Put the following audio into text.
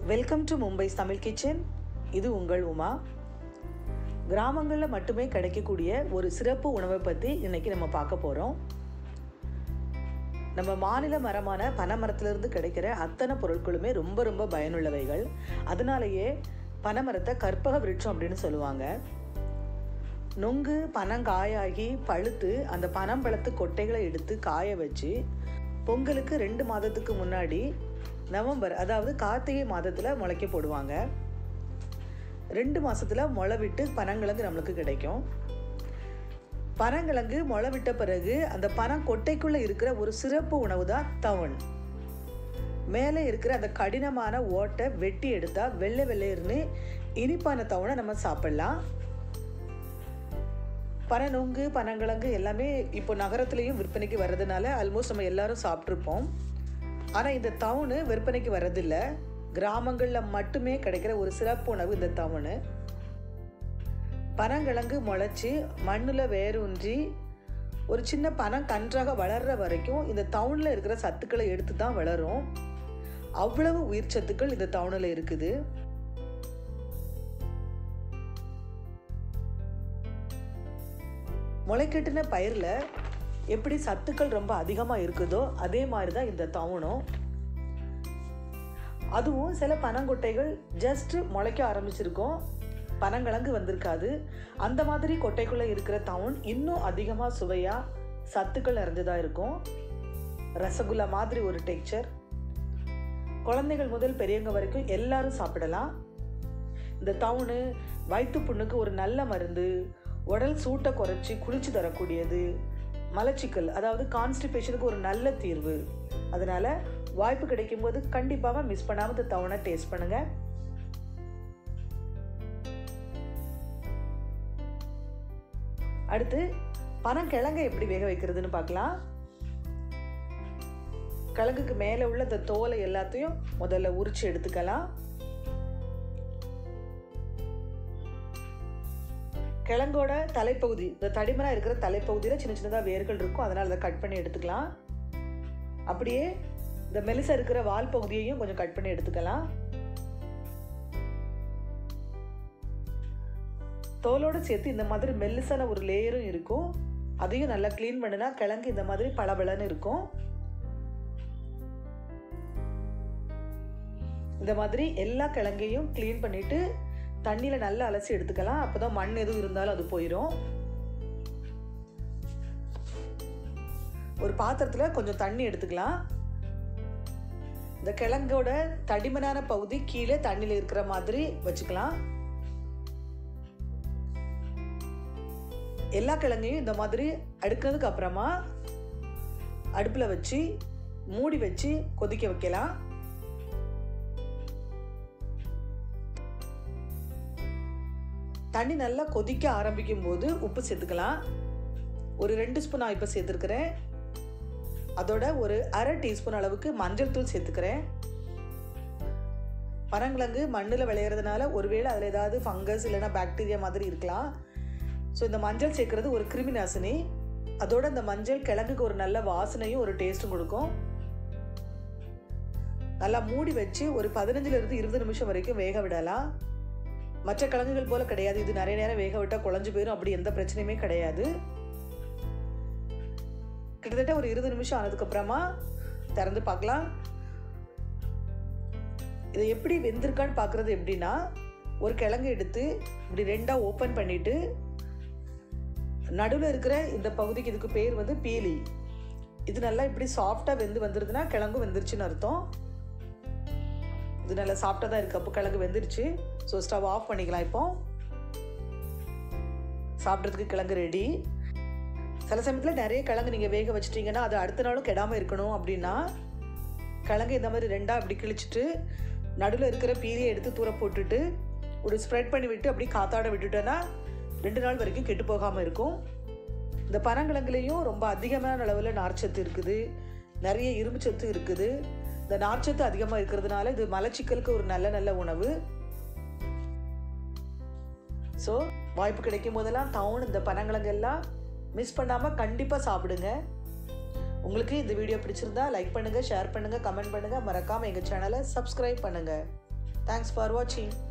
welcome to Mumbai Tamil kitchen இது உங்கள் உமா கிராமங்களில் மட்டுமே கிடைக்கக்கூடிய ஒரு சிறப்பு உணவை பற்றி இன்னைக்கு நம்ம பார்க்க போகிறோம் நம்ம மாநில மரமான பனைமரத்திலிருந்து கிடைக்கிற அத்தனை பொருட்களுமே ரொம்ப ரொம்ப பயனுள்ளவைகள் அதனாலேயே பனைமரத்தை கற்பக விருட்சம் அப்படின்னு சொல்லுவாங்க நொங்கு பனங்காயாகி பழுத்து அந்த பனம்பழத்து கொட்டைகளை எடுத்து காய வச்சு பொங்கலுக்கு ரெண்டு மாதத்துக்கு முன்னாடி நவம்பர் அதாவது கார்த்திகை மாதத்தில் முளைக்க போடுவாங்க ரெண்டு மாசத்துல முளை விட்டு பனங்கிழங்கு நம்மளுக்கு கிடைக்கும் பனங்கிழங்கு முளை விட்ட பிறகு அந்த பனங்கொட்டைக்குள்ள இருக்கிற ஒரு சிறப்பு உணவு தான் தவன் மேலே இருக்கிற அந்த கடினமான ஓட்டை வெட்டி எடுத்தா வெள்ளை வெள்ளையர்னு இனிப்பான தவணை நம்ம சாப்பிடலாம் பனை நொங்கு பனங்கிழங்கு எல்லாமே இப்போ நகரத்துலேயும் விற்பனைக்கு வர்றதுனால ஆல்மோஸ்ட் நம்ம எல்லாரும் சாப்பிட்ருப்போம் ஆனால் இந்த தவுனு விற்பனைக்கு வர்றதில்ல கிராமங்களில் மட்டுமே கிடைக்கிற ஒரு சிறப்பு உணவு இந்த தவுனு பனங்கிழங்கு முளைச்சி மண்ணில் வேரூன்றி ஒரு சின்ன பனம் கன்றாக வளர்ற வரைக்கும் இந்த தவுனில் இருக்கிற சத்துக்களை எடுத்து தான் வளரும் அவ்வளவு உயிர் சத்துக்கள் இந்த தவுனில் இருக்குது முளைக்கட்டின பயிரில் எப்படி சத்துக்கள் ரொம்ப அதிகமாக இருக்குதோ அதே மாதிரி தான் இந்த தவணும் அதுவும் சில பனங்கொட்டைகள் ஜஸ்ட் முளைக்க ஆரம்பிச்சிருக்கும் பனங்கிழங்கு வந்திருக்காது அந்த மாதிரி கொட்டைக்குள்ளே இருக்கிற தவுன் இன்னும் அதிகமாக சுவையாக சத்துக்கள் நிறைஞ்சதாக இருக்கும் ரசகுல்லா மாதிரி ஒரு டெக்ஸ்சர் குழந்தைகள் முதல் பெரியவங்க வரைக்கும் எல்லாரும் சாப்பிடலாம் இந்த தவுனு வயிற்று புண்ணுக்கு ஒரு நல்ல மருந்து உடல் சூட்டை குறைச்சி குளிச்சு தரக்கூடியது மலச்சிக்கல் அதாவது கான்ஸ்டிபேஷனுக்கு ஒரு நல்ல தீர்வு அதனால வாய்ப்பு கிடைக்கும் போது கண்டிப்பாக மிஸ் பண்ணாமல் இந்த தவணை டேஸ்ட் பண்ணுங்க அடுத்து பனங்கிழங்கை எப்படி வேக வைக்கிறதுன்னு பார்க்கலாம் கிழங்குக்கு மேலே உள்ள இந்த தோலை எல்லாத்தையும் முதல்ல உரிச்சு எடுத்துக்கலாம் கிழங்கோட தலைப்பகுதி இந்த தடிமனாக இருக்கிற தலைப்பகுதியில் சின்ன சின்னதாக வேர்கள் இருக்கும் அதனால் அதை கட் பண்ணி எடுத்துக்கலாம் அப்படியே இந்த மெலிசா இருக்கிற வால் பகுதியையும் கொஞ்சம் கட் பண்ணி எடுத்துக்கலாம் தோலோடு சேர்த்து இந்த மாதிரி மெல்லிசான ஒரு லேயரும் இருக்கும் அதையும் நல்லா க்ளீன் பண்ணினா கிழங்கு இந்த மாதிரி பளபளன்னு இருக்கும் இந்த மாதிரி எல்லா கிழங்கையும் க்ளீன் பண்ணிட்டு தண்ணியில் நல்லா அலசி எடுத்துக்கலாம் அப்போ தான் மண் எதுவும் இருந்தாலும் அது போயிடும் ஒரு பாத்திரத்தில் கொஞ்சம் தண்ணி எடுத்துக்கலாம் இந்த கிழங்கோட தடிமனான பகுதி கீழே தண்ணியில் இருக்கிற மாதிரி வச்சுக்கலாம் எல்லா கிழங்கையும் இந்த மாதிரி அடுக்கிறதுக்கு அப்புறமா அடுப்பில் வச்சு மூடி வச்சு கொதிக்க வைக்கலாம் தண்ணி நல்லா கொதிக்க ஆரம்பிக்கும் போது உப்பு சேர்த்துக்கலாம் ஒரு ரெண்டு ஸ்பூன் நான் இப்போ சேர்த்துருக்கிறேன் அதோட ஒரு அரை டீஸ்பூன் அளவுக்கு மஞ்சள் தூள் சேர்த்துக்கிறேன் பனங்கிழங்கு மண்ணில் விளையிறதுனால ஒருவேளை அதில் ஏதாவது ஃபங்கஸ் இல்லைன்னா பாக்டீரியா மாதிரி இருக்கலாம் ஸோ இந்த மஞ்சள் சேர்க்குறது ஒரு கிருமி நாசினி அதோட இந்த மஞ்சள் கிழங்குக்கு ஒரு நல்ல வாசனையும் ஒரு டேஸ்ட்டும் கொடுக்கும் நல்லா மூடி வச்சு ஒரு பதினஞ்சுலேருந்து இருபது நிமிஷம் வரைக்கும் வேக விடலாம் மற்ற கிழங்குகள் போல கிடையாது இது நிறைய நேரம் வேக விட்டால் குழஞ்சு போயிடும் அப்படி எந்த பிரச்சனையுமே கிடையாது கிட்டத்தட்ட ஒரு இருபது நிமிஷம் ஆனதுக்கப்புறமா திறந்து பார்க்கலாம் இதை எப்படி வெந்திருக்கான்னு பார்க்குறது எப்படின்னா ஒரு கிழங்கு எடுத்து இப்படி ரெண்டாக ஓப்பன் பண்ணிவிட்டு நடுவில் இருக்கிற இந்த பகுதிக்கு இதுக்கு பேர் வந்து பீலி இது நல்லா இப்படி சாஃப்டாக வெந்து வந்துருதுன்னா கிழங்கு வெந்துருச்சுன்னு அர்த்தம் இது நல்லா சாஃப்டாக தான் இருக்குது அப்போ கிழங்கு வெந்துருச்சு ஸோ ஸ்டவ் ஆஃப் பண்ணிக்கலாம் இப்போ சாப்பிட்றதுக்கு கிழங்கு ரெடி சில சமயத்தில் நிறைய கிழங்கு நீங்கள் வேக வச்சிட்டிங்கன்னா அது அடுத்த நாளும் கெடாமல் இருக்கணும் அப்படின்னா கிழங்கு இந்த மாதிரி ரெண்டாக அப்படி கிழிச்சிட்டு நடுவில் இருக்கிற பீலியை எடுத்து தூர போட்டுட்டு ஒரு ஸ்ப்ரெட் பண்ணி விட்டு அப்படி காத்தாட விட்டுட்டோன்னா ரெண்டு நாள் வரைக்கும் கெட்டு போகாமல் இருக்கும் இந்த பனங்கிழங்குலேயும் ரொம்ப அதிகமான அளவில் நார்ச்சத்து இருக்குது நிறைய இரும்புச்சத்து இருக்குது இந்த நார்ச்சத்து அதிகமாக இருக்கிறதுனால இது மலச்சிக்கலுக்கு ஒரு நல்ல நல்ல உணவு ஸோ வாய்ப்பு கிடைக்கும் போதெல்லாம் டவுன் இந்த பனங்கிழங்கு எல்லாம் மிஸ் பண்ணாமல் கண்டிப்பாக சாப்பிடுங்க உங்களுக்கு இந்த வீடியோ பிடிச்சிருந்தா லைக் பண்ணுங்கள் ஷேர் பண்ணுங்கள் கமெண்ட் பண்ணுங்கள் மறக்காமல் எங்கள் சேனலை சப்ஸ்கிரைப் பண்ணுங்கள் தேங்க்ஸ் ஃபார் வாட்சிங்